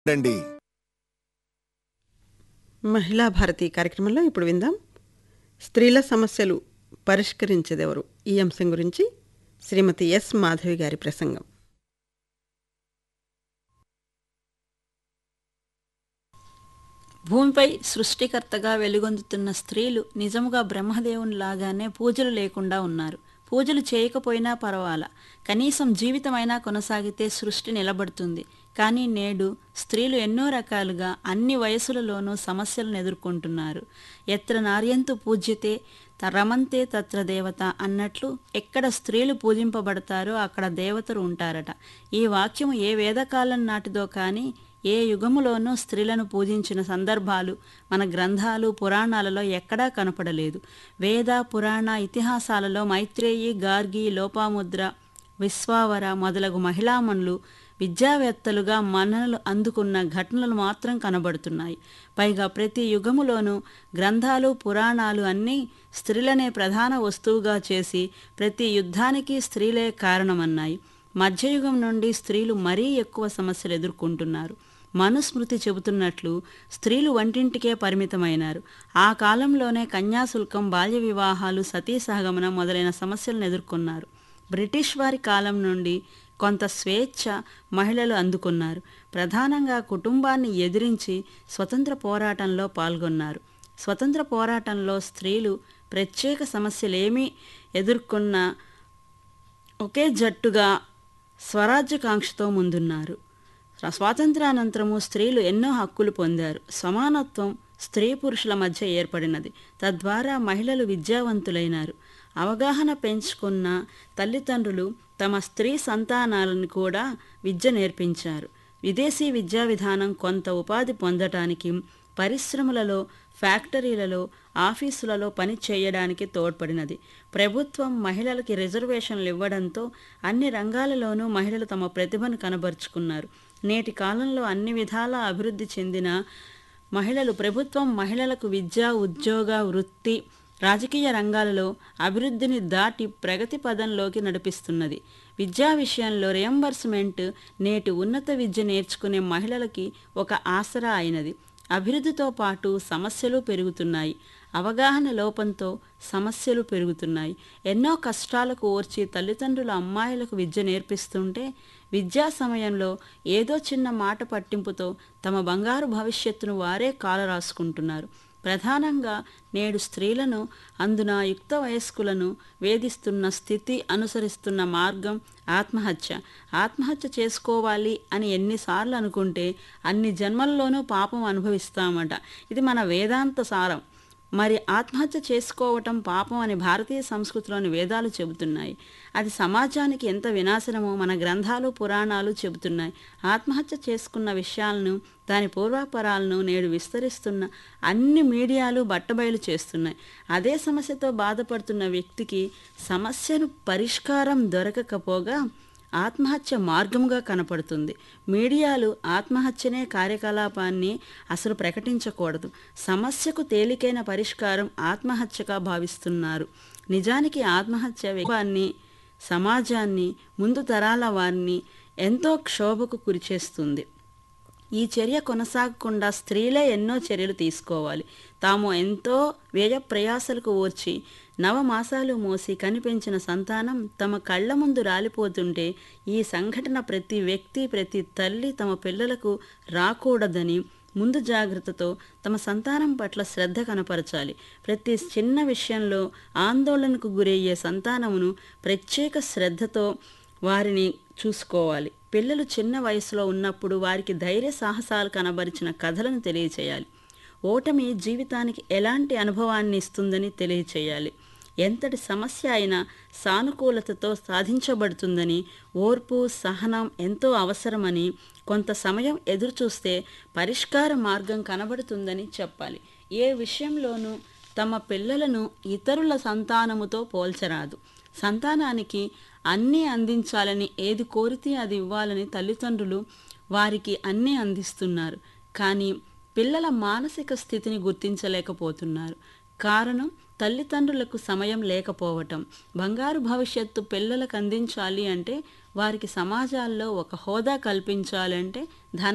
రండి మహిళా భారతి కార్యక్రమంలో ఇప్పుడు విందాం స్త్రీల సమస్యలు పరిష్కరించేదెవరు ఈ అంశం గురించి శ్రీమతి ఎస్ మాధవి గారి ప్రసంగం భూమిపై సృష్టికర్తగా వెలుగొందుతున్న స్త్రీలు నిజముగా బ్రహ్మదేవుని లాగానే పూజలు లేకుండా ఉన్నారు పూజలు చేయకపోయినా పర్వాలా కనీసం జీవితమైనా కొనసాగితే సృష్టి నిలబడుతుంది కానీ నేడు స్త్రీలు ఎన్నో రకాలుగా అన్ని వయసులలోనూ సమస్యలను ఎదుర్కొంటున్నారు ఎత్ర నార్యంతు పూజ్యతే త- రమంతే తత్ర దేవత అన్నట్లు ఎక్కడ స్త్రీలు పూజింపబడతారో అక్కడ దేవతలు ఉంటారట ఈ వాక్యం ఏ వేదకాలం నాటిదో కానీ ఏ యుగములోనూ స్త్రీలను పూజించిన సందర్భాలు మన గ్రంథాలు పురాణాలలో ఎక్కడా కనపడలేదు వేద పురాణ ఇతిహాసాలలో మైత్రేయి గార్గి లోపాముద్ర విశ్వావర మొదలగు మహిళామణులు విద్యావేత్తలుగా మన్ననలు అందుకున్న ఘటనలు మాత్రం కనబడుతున్నాయి పైగా ప్రతి యుగములోనూ గ్రంథాలు పురాణాలు అన్నీ స్త్రీలనే ప్రధాన వస్తువుగా చేసి ప్రతి యుద్ధానికి స్త్రీలే కారణమన్నాయి మధ్యయుగం నుండి స్త్రీలు మరీ ఎక్కువ సమస్యలు ఎదుర్కొంటున్నారు మనుస్మృతి చెబుతున్నట్లు స్త్రీలు వంటింటికే పరిమితమైనారు ఆ కాలంలోనే కన్యాశుల్కం బాల్య వివాహాలు సతీ సహగమనం మొదలైన సమస్యలను ఎదుర్కొన్నారు బ్రిటిష్ వారి కాలం నుండి కొంత స్వేచ్ఛ మహిళలు అందుకున్నారు ప్రధానంగా కుటుంబాన్ని ఎదిరించి స్వతంత్ర పోరాటంలో పాల్గొన్నారు స్వతంత్ర పోరాటంలో స్త్రీలు ప్రత్యేక సమస్యలేమీ ఎదుర్కొన్న ఒకే జట్టుగా స్వరాజ్యకాంక్షతో ముందున్నారు స్వాతంత్రానంతరము స్త్రీలు ఎన్నో హక్కులు పొందారు సమానత్వం స్త్రీ పురుషుల మధ్య ఏర్పడినది తద్వారా మహిళలు విద్యావంతులైనారు అవగాహన పెంచుకున్న తల్లిదండ్రులు తమ స్త్రీ సంతానాలను కూడా విద్య నేర్పించారు విదేశీ విద్యా విధానం కొంత ఉపాధి పొందటానికి పరిశ్రమలలో ఫ్యాక్టరీలలో ఆఫీసులలో పని చేయడానికి తోడ్పడినది ప్రభుత్వం మహిళలకి రిజర్వేషన్లు ఇవ్వడంతో అన్ని రంగాలలోనూ మహిళలు తమ ప్రతిభను కనబరుచుకున్నారు నేటి కాలంలో అన్ని విధాల అభివృద్ధి చెందిన మహిళలు ప్రభుత్వం మహిళలకు విద్య ఉద్యోగ వృత్తి రాజకీయ రంగాలలో అభివృద్ధిని దాటి ప్రగతి పదంలోకి నడిపిస్తున్నది విద్యా విషయంలో రియంబర్స్మెంట్ నేటి ఉన్నత విద్య నేర్చుకునే మహిళలకి ఒక ఆసరా అయినది అభివృద్ధితో పాటు సమస్యలు పెరుగుతున్నాయి అవగాహన లోపంతో సమస్యలు పెరుగుతున్నాయి ఎన్నో కష్టాలకు ఓర్చి తల్లిదండ్రులు అమ్మాయిలకు విద్య నేర్పిస్తుంటే విద్యా సమయంలో ఏదో చిన్న మాట పట్టింపుతో తమ బంగారు భవిష్యత్తును వారే కాల రాసుకుంటున్నారు ప్రధానంగా నేడు స్త్రీలను అందున యుక్త వయస్కులను వేధిస్తున్న స్థితి అనుసరిస్తున్న మార్గం ఆత్మహత్య ఆత్మహత్య చేసుకోవాలి అని ఎన్నిసార్లు అనుకుంటే అన్ని జన్మల్లోనూ పాపం అనుభవిస్తామట ఇది మన వేదాంత సారం మరి ఆత్మహత్య చేసుకోవటం పాపం అని భారతీయ సంస్కృతిలోని వేదాలు చెబుతున్నాయి అది సమాజానికి ఎంత వినాశనమో మన గ్రంథాలు పురాణాలు చెబుతున్నాయి ఆత్మహత్య చేసుకున్న విషయాలను దాని పూర్వాపరాలను నేడు విస్తరిస్తున్న అన్ని మీడియాలు బట్టబయలు చేస్తున్నాయి అదే సమస్యతో బాధపడుతున్న వ్యక్తికి సమస్యను పరిష్కారం దొరకకపోగా ఆత్మహత్య మార్గంగా కనపడుతుంది మీడియాలు ఆత్మహత్యనే కార్యకలాపాన్ని అసలు ప్రకటించకూడదు సమస్యకు తేలికైన పరిష్కారం ఆత్మహత్యగా భావిస్తున్నారు నిజానికి ఆత్మహత్య వ్యక్తిని సమాజాన్ని ముందు తరాల వారిని ఎంతో క్షోభకు గురిచేస్తుంది ఈ చర్య కొనసాగకుండా స్త్రీలే ఎన్నో చర్యలు తీసుకోవాలి తాము ఎంతో వ్యయ ప్రయాసలకు ఓర్చి నవమాసాలు మోసి కనిపించిన సంతానం తమ కళ్ళ ముందు రాలిపోతుంటే ఈ సంఘటన ప్రతి వ్యక్తి ప్రతి తల్లి తమ పిల్లలకు రాకూడదని ముందు జాగ్రత్తతో తమ సంతానం పట్ల శ్రద్ధ కనపరచాలి ప్రతి చిన్న విషయంలో ఆందోళనకు గురయ్యే సంతానమును ప్రత్యేక శ్రద్ధతో వారిని చూసుకోవాలి పిల్లలు చిన్న వయసులో ఉన్నప్పుడు వారికి ధైర్య సాహసాలు కనబరిచిన కథలను తెలియచేయాలి ఓటమి జీవితానికి ఎలాంటి అనుభవాన్ని ఇస్తుందని తెలియచేయాలి ఎంతటి సమస్య అయినా సానుకూలతతో సాధించబడుతుందని ఓర్పు సహనం ఎంతో అవసరమని కొంత సమయం ఎదురుచూస్తే పరిష్కార మార్గం కనబడుతుందని చెప్పాలి ఏ విషయంలోనూ తమ పిల్లలను ఇతరుల సంతానముతో పోల్చరాదు సంతానానికి అన్నీ అందించాలని ఏది కోరితే అది ఇవ్వాలని తల్లిదండ్రులు వారికి అన్నీ అందిస్తున్నారు కానీ పిల్లల మానసిక స్థితిని గుర్తించలేకపోతున్నారు కారణం తల్లిదండ్రులకు సమయం లేకపోవటం బంగారు భవిష్యత్తు పిల్లలకు అందించాలి అంటే వారికి సమాజాల్లో ఒక హోదా కల్పించాలంటే